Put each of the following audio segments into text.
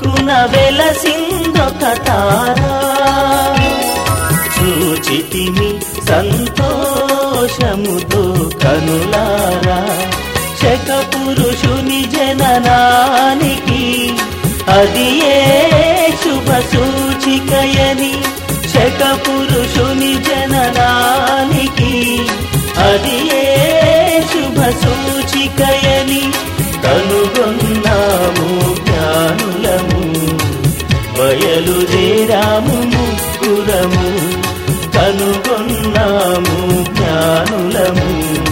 దిక్కున వెలసిందొక తారా చూచితిమి సంతోషముతో కనులారా శక పురుషుని జననానికి అది ఏ శుభ సూచికయని శక పురుషుని జననానికి అది ఏ శుభ సూచికయని కనుగొన్నాము జ్ఞానులము బయలుదేరాము ముగ్గురము కనుగొన్నాము జ్ఞానులము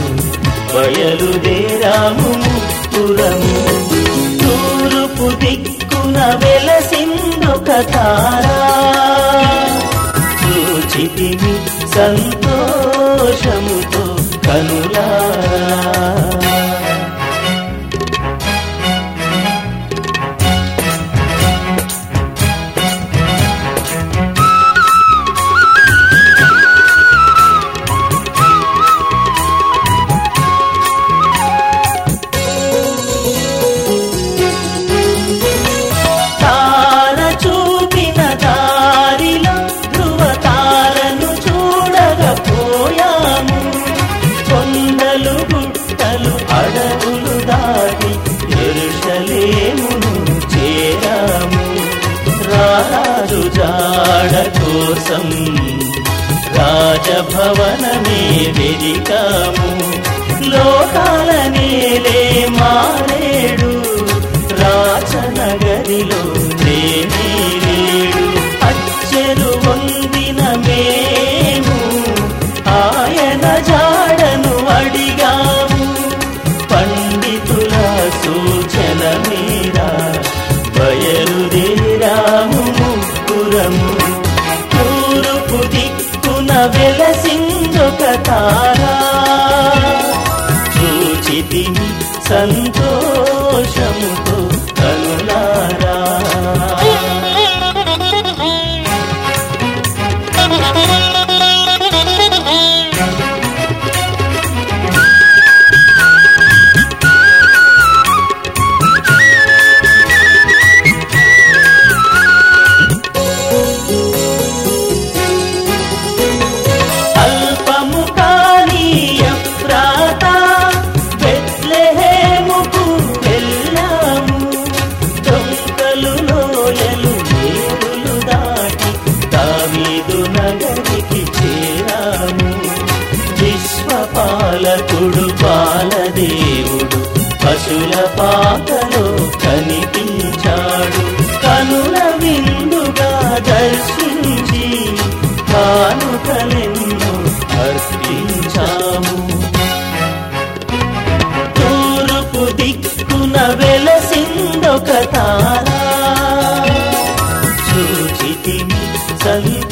బయలుదేరాము ముగ్గురము తూర్పు దిక్కున వెలసిందొక తారా చూచితిమి సంతోషముతో కనులారా తార చూపిన దారిలో ధృవతారను చూడకపోయాము కొండలు గుట్టలు అడవులు దాటి ఎరుషలేమును చేరాము రాజు జాడ కోసం రాజభవనమే వెదికాము లోకాల నేలే మారేడు రాచనగరిలో నేనే లేడు అచ్చెరు వందిన మేము ఆయన జాడను అడిగాము పండితుల సూచన మీద బయలుదేరాము ముగ్గురము తూర్పు దిక్కున వెలసిందొక తారా చూచితిమి సంతోషముతో కనులారా అల్పము కాని ఎఫ్రాతా బెత్లెహేముకు వెళ్ళాము దొంగలు లోయలు ఏరులు దాటి దావీదు నగరికి చేరాము విశ్వపాలకుడు బాలదేవుడు పశుల పాకలో కనిపించాడు కనుల విందుగా దర్శించి కానుకలెన్నో అర్పించాము తూర్పు దిక్కున వెలసిందొక తారా చూచితిమి సంతోషముతో